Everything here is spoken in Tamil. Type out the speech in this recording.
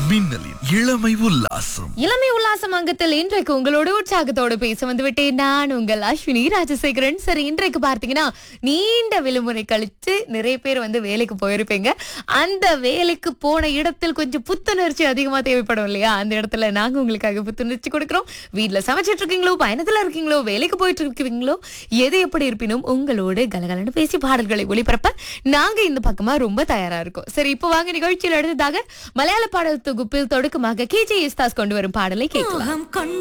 மின்னலின் இளமை உல்லாசம் இளமை உல்லாசம் அங்கத்தில் இன்றைக்கு உங்களோட உற்சாகத்தோடு பேச வந்து விட்டேன் நான் உங்கள் அஸ்வினி ராஜசேகரன் சரி இன்றைக்கு பார்த்தீங்கன்னா நீண்ட விடுமுறை கழிச்சு நிறைய பேர் வந்து வேலைக்கு போயிருப்பீங்க அந்த வேலைக்கு போன இடத்தில் கொஞ்சம் புத்துணர்ச்சி அதிகமா தேவைப்படும் இல்லையா அந்த இடத்துல நாங்க உங்களுக்காக புத்துணர்ச்சி கொடுக்கிறோம் வீட்ல சமைச்சிட்டு இருக்கீங்களோ பயணத்துல இருக்கீங்களோ வேலைக்கு போயிட்டு இருக்கீங்களோ எது எப்படி இருப்பினும் உங்களோடு கலகலன்னு பேசி பாடல்களை ஒளிபரப்ப நாங்க இந்த பக்கமா ரொம்ப தயாரா இருக்கோம் சரி இப்போ வாங்க நிகழ்ச்சியில் அடுத்ததாக மலையாள பாடல் தொகுப்பில் தொடக்கமாக கேஜே எஸ்தாஸ் கொண்டு வரும் பாடலை கேட்கலாம் மோகம் கொண்ட